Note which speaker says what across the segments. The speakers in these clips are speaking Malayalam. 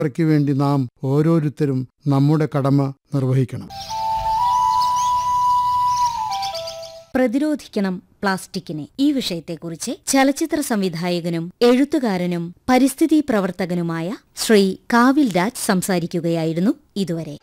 Speaker 1: തലമുറയ്ക്ക് വേണ്ടി നാം ഓരോരുത്തരും നമ്മുടെ കടമ നിർവഹിക്കണം
Speaker 2: പ്രതിരോധിക്കണം പ്ലാസ്റ്റിക്കിനെ ഈ വിഷയത്തെക്കുറിച്ച് ചലച്ചിത്ര സംവിധായകനും എഴുത്തുകാരനും പരിസ്ഥിതി പ്രവർത്തകനുമായ ശ്രീ കാവിൽ രാജ് സംസാരിക്കുകയായിരുന്നു ഇതുവരെ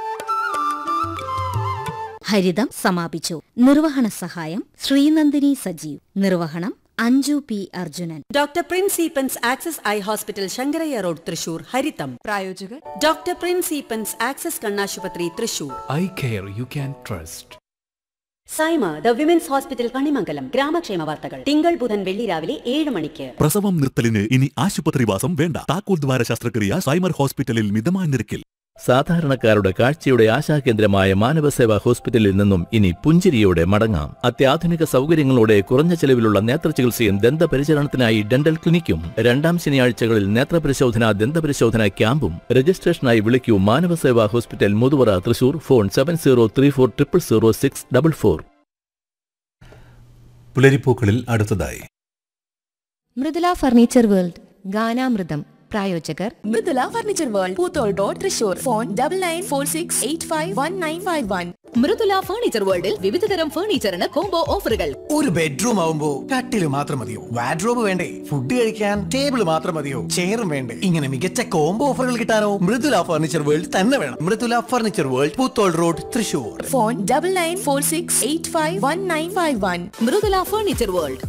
Speaker 2: ഹരിതം സമാപിച്ചു നിർവഹണ സഹായം ശ്രീനന്ദിനി സജീവ് നിർവഹണം Anju P Arjunan
Speaker 3: doctor Prince Eappen's access eye hospital Sankaraiah road Thrissur ഹരിതം
Speaker 4: പ്രായോജകർ
Speaker 3: ഡോക്ടർ പ്രിൻസ് ഈപ്പൻസ് ആക്സസ് കണ്ണാശുപത്രി Thrissur
Speaker 5: eye care you can trust
Speaker 3: Saima the women's hospital Kanimangalam ഗ്രാമക്ഷേമ വാർത്തകൾ തിങ്കൾ ബുധൻ വെള്ളി രാവിലെ ഏഴ് മണിക്ക്
Speaker 6: പ്രസവം നിർത്തലിന് ഇനി ആശുപത്രിവാസം വേണ്ട താക്കോൽ ദ്വാര ശസ്ത്രക്രിയ സൈമർ ഹോസ്പിറ്റലിൽ മിതമായ നിരക്കിൽ
Speaker 7: സാധാരണക്കാരുടെ കാഴ്ചയുടെ ആശാകേന്ദ്രമായ മാനവസേവാ ഹോസ്പിറ്റലിൽ നിന്നും ഇനി പുഞ്ചിരിയോടെ മടങ്ങാം അത്യാധുനിക സൗകര്യങ്ങളോടെ കുറഞ്ഞ ചെലവിലുള്ള നേത്രചികിത്സയും ദന്തപരിചരണത്തിനായി ഡെന്റൽ ക്ലിനിക്കും രണ്ടാം ശനിയാഴ്ചകളിൽ നേത്രപരിശോധന ദന്തപരിശോധന ക്യാമ്പും രജിസ്ട്രേഷനായി വിളിക്കൂ Manavaseva hospital Muthuvara Thrissur phone seven zero three four triple zero six double four
Speaker 8: പുലരിപ്പൂക്കളിൽ അടുത്തതായി
Speaker 9: മൃദുല ഫർണിച്ചർ വേൾഡ് ഗാനാമൃതം പ്രായോജകർ
Speaker 4: Mridula furniture world Poothole road Thrissur phone double nine four six eight five one nine five one
Speaker 10: Mridula furniture വേൾഡിൽ വിവിധതരം ഫർണിച്ചറിന് കോംബോ ഓഫറുകൾ
Speaker 11: ഒരു ബെഡ്റൂം ആവുമ്പോ കട്ടില് മാത്രം മതിയോ വാഡ്രോബ് വേണ്ടേ ഫുഡ് കഴിക്കാൻ ടേബിൾ മാത്രം മതിയോ ചെയറും വേണ്ടേ ഇങ്ങനെ മികച്ച കോംബോ ഓഫറുകൾ കിട്ടാനോ മൃദുല ഫർണിച്ചർ വേൾഡ് തന്നെ വേണം Mridula furniture world Poothole road Thrissur
Speaker 4: phone double nine four six eight five one nine five one
Speaker 10: Mridula furniture world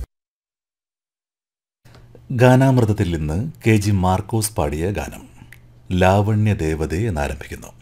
Speaker 8: ഗാനാമൃതത്തിൽ നിന്ന് കെ ജി മാർക്കോസ് പാടിയ ഗാനം ലാവണ്യ ദേവതേ എന്നാരംഭിക്കുന്നു